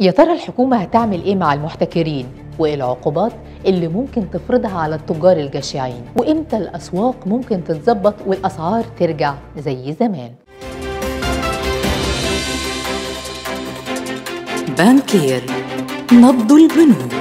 يا ترى الحكومة هتعمل إيه مع المحتكرين؟ وإيه العقوبات اللي ممكن تفرضها على التجار الجشعين؟ وإمتى الأسواق ممكن تتظبط والأسعار ترجع زي زمان؟ بانكير نبض البنوك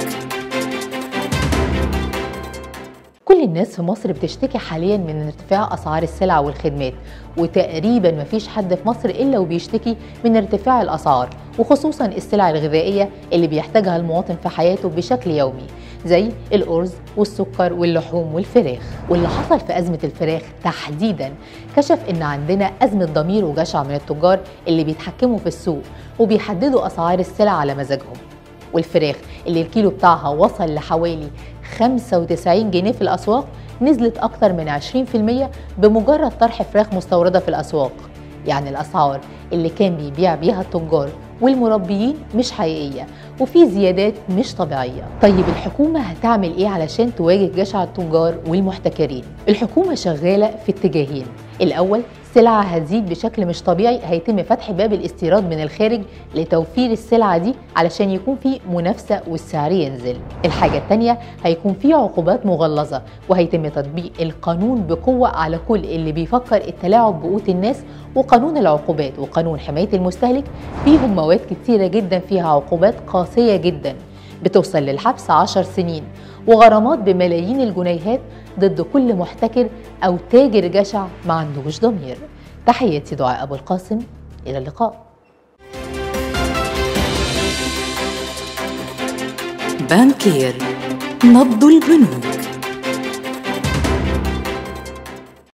كل الناس في مصر بتشتكي حاليا من ارتفاع اسعار السلع والخدمات وتقريبا مفيش حد في مصر الا وبيشتكي من ارتفاع الاسعار وخصوصا السلع الغذائيه اللي بيحتاجها المواطن في حياته بشكل يومي زي الارز والسكر واللحوم والفراخ واللي حصل في ازمه الفراخ تحديدا كشف ان عندنا ازمه ضمير وجشع من التجار اللي بيتحكموا في السوق وبيحددوا اسعار السلع على مزاجهم والفراخ اللي الكيلو بتاعها وصل لحوالي 95 جنيه في الأسواق نزلت أكتر من 20% بمجرد طرح فراخ مستوردة في الأسواق يعني الأسعار اللي كان بيبيع بيها التجار والمربيين مش حقيقية وفي زيادات مش طبيعية طيب الحكومة هتعمل ايه علشان تواجه جشع التجار والمحتكرين الحكومة شغالة في اتجاهين الأول سلعة هتزيد بشكل مش طبيعي هيتم فتح باب الاستيراد من الخارج لتوفير السلعة دي علشان يكون في منافسة والسعر ينزل الحاجة التانية هيكون في عقوبات مغلظة وهيتم تطبيق القانون بقوة على كل اللي بيفكر التلاعب بقوت الناس وقانون العقوبات وقانون حماية المستهلك فيهم مواد كتيرة جدا فيها عقوبات قاسية جدا بتوصل للحبس عشر سنين وغرامات بملايين الجنيهات ضد كل محتكر أو تاجر جشع ما عندوش ضمير تحياتي دعاء أبو القاسم إلى اللقاء بانكير نبض البنوك